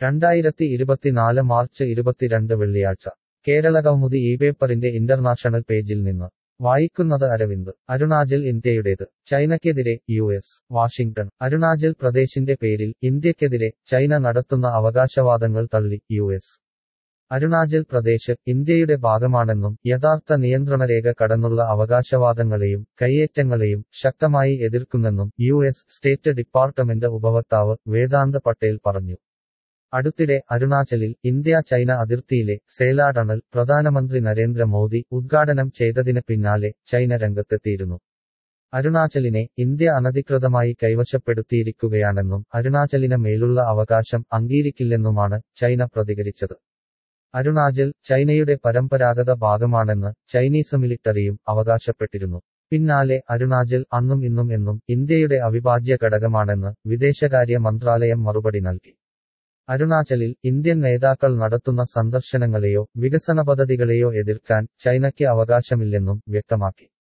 രണ്ടായിരത്തി ഇരുപത്തിനാല് മാർച്ച് ഇരുപത്തിരണ്ട് വെള്ളിയാഴ്ച കേരള കൗമുദി ഈ പേപ്പറിന്റെ ഇന്റർനാഷണൽ പേജിൽ നിന്ന് വായിക്കുന്നത് അരവിന്ദ് അരുണാചൽ ഇന്ത്യയുടേത് ചൈനയ്ക്കെതിരെ യു എസ് വാഷിംഗ്ടൺ അരുണാചൽ പ്രദേശിന്റെ പേരിൽ ഇന്ത്യക്കെതിരെ ചൈന നടത്തുന്ന അവകാശവാദങ്ങൾ തള്ളി യു എസ് അരുണാചൽ പ്രദേശ് ഇന്ത്യയുടെ ഭാഗമാണെന്നും യഥാർത്ഥ നിയന്ത്രണരേഖ കടന്നുള്ള അവകാശവാദങ്ങളെയും കയ്യേറ്റങ്ങളെയും ശക്തമായി എതിർക്കുന്നെന്നും യു എസ് സ്റ്റേറ്റ് ഡിപ്പാർട്ട്മെന്റ് ഉപവക്താവ് വേദാന്ത് പട്ടേൽ പറഞ്ഞു അടുത്തിടെ അരുണാചലിൽ ഇന്ത്യ ചൈന അതിർത്തിയിലെ സേലാ ടണൽ പ്രധാനമന്ത്രി നരേന്ദ്രമോദി ഉദ്ഘാടനം ചെയ്തതിന് പിന്നാലെ ചൈന രംഗത്തെത്തിയിരുന്നു അരുണാചലിനെ ഇന്ത്യ അനധികൃതമായി കൈവശപ്പെടുത്തിയിരിക്കുകയാണെന്നും അരുണാചലിന് മേലുള്ള അവകാശം അംഗീകരിക്കില്ലെന്നുമാണ് ചൈന പ്രതികരിച്ചത് അരുണാചൽ ചൈനയുടെ പരമ്പരാഗത ഭാഗമാണെന്ന് ചൈനീസ് മിലിട്ടറിയും അവകാശപ്പെട്ടിരുന്നു പിന്നാലെ അരുണാചൽ അന്നും ഇന്നും എന്നും ഇന്ത്യയുടെ അവിഭാജ്യ ഘടകമാണെന്ന് വിദേശകാര്യ മന്ത്രാലയം മറുപടി നൽകി അരുണാചലിൽ ഇന്ത്യൻ നേതാക്കൾ നടത്തുന്ന സന്ദർശനങ്ങളെയോ വികസന പദ്ധതികളെയോ എതിർക്കാൻ ചൈനയ്ക്ക് അവകാശമില്ലെന്നും വ്യക്തമാക്കി